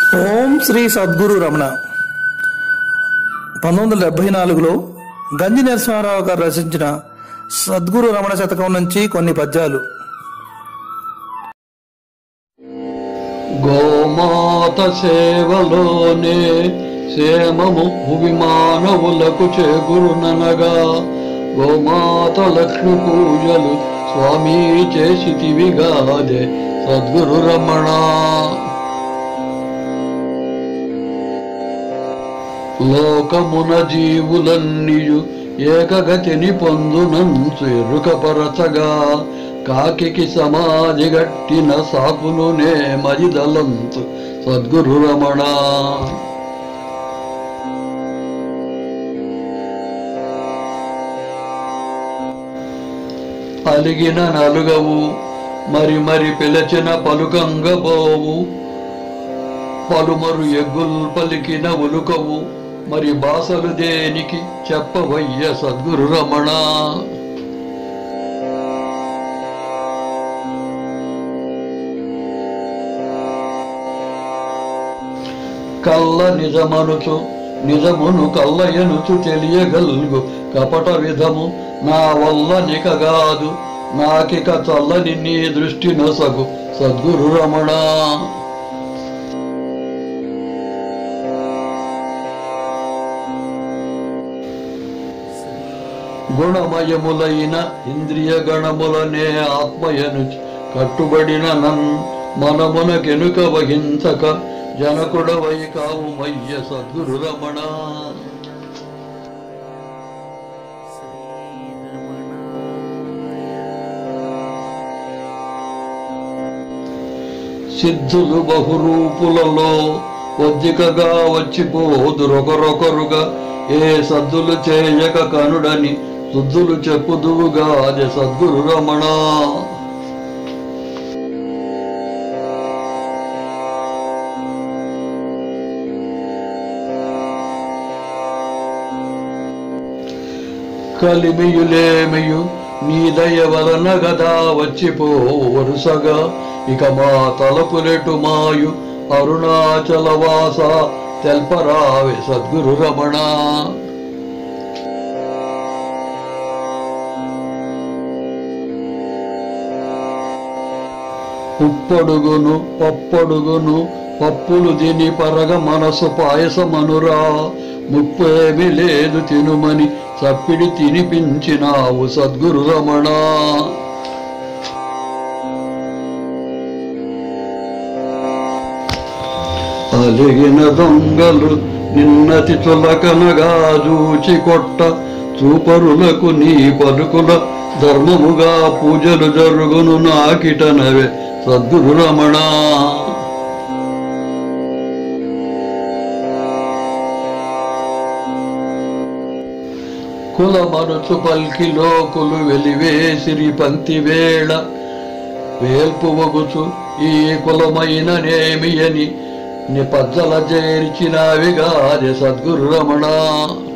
ఓం శ్రీ సద్గురు రమణ పంతొమ్మిది వందల డెబ్బై నాలుగులో గంజి నరసింహారావు గారు రచించిన సద్గురు రమణ శతకం నుంచి కొన్ని పద్యాలు గోమాత సేవలోనే సేమము భువి మానవులకు చేకూరుననగా గోమాత లక్ష్మి పూజలు స్వామి చేసితివిగాదే సద్గురు రమణ లోకమున జీవులన్నీయు ఏకగతిని పొందునంచు ఎరుకపరచగా కాకికి సమాధి గట్టిన సాకులునే మజిదలంతు సద్గురు రమణ అలిగిన నలుగవు మరి మరి పిలచిన పలుకంగబోవు పలుమరు ఎగ్గుల్ పలికిన ఉలుకవు మరి బాసలు దేనికి చెప్పవయ్య సద్గురు రమణ కల్ల నిజమనుచు నిజమును కల్లయనుచు తెలియగల్గు కపట విధము నా వల్ల నికగాదు నాకిక చల్లని నీ దృష్టి నొసగు సద్గురు రమణ గుణమయములైన ఇంద్రియ గణములనే ఆత్మయను కట్టుబడిన నన్ మనమునకెనుక వహించక జనకుడవై కావు మయ్య సద్గురు రమణ సిద్ధులు బహురూపులలో ఒద్దికగా వచ్చిపోదురొకరొకరుగా ఏ సద్దులు చేయక కనుడని శుద్ధులు చెప్పుదువుగా అది సద్గురు రమణ కలిమియులేమియు నీ దయ వలన గదా వచ్చిపో వరుసగా ఇక మా తలపులెటు మాయు అరుణాచల వాస తెల్పరావే సద్గురు రమణ ఉప్పడుగును పప్పడుగును పప్పులు తిని పరగ మనసు పాయసమనురా ముప్పేమి లేదు తినుమని చప్పిడి తినిపించినావు సద్గురు రమణ అలిగిన దొంగలు నిన్నతి చులకనగా చూచి కొట్ట చూపరులకు నీ పలుకుల ధర్మముగా పూజలు జరుగును నాకిటనవే సద్గురు రమణ కుల మరుచు పల్కి లోకులు వెలివేసిరి పంతి వేళ వేల్పు వగుచు ఈ కులమైన నేమి అని నిపజ్జల చేర్చినావిగా అది సద్గురు రమణ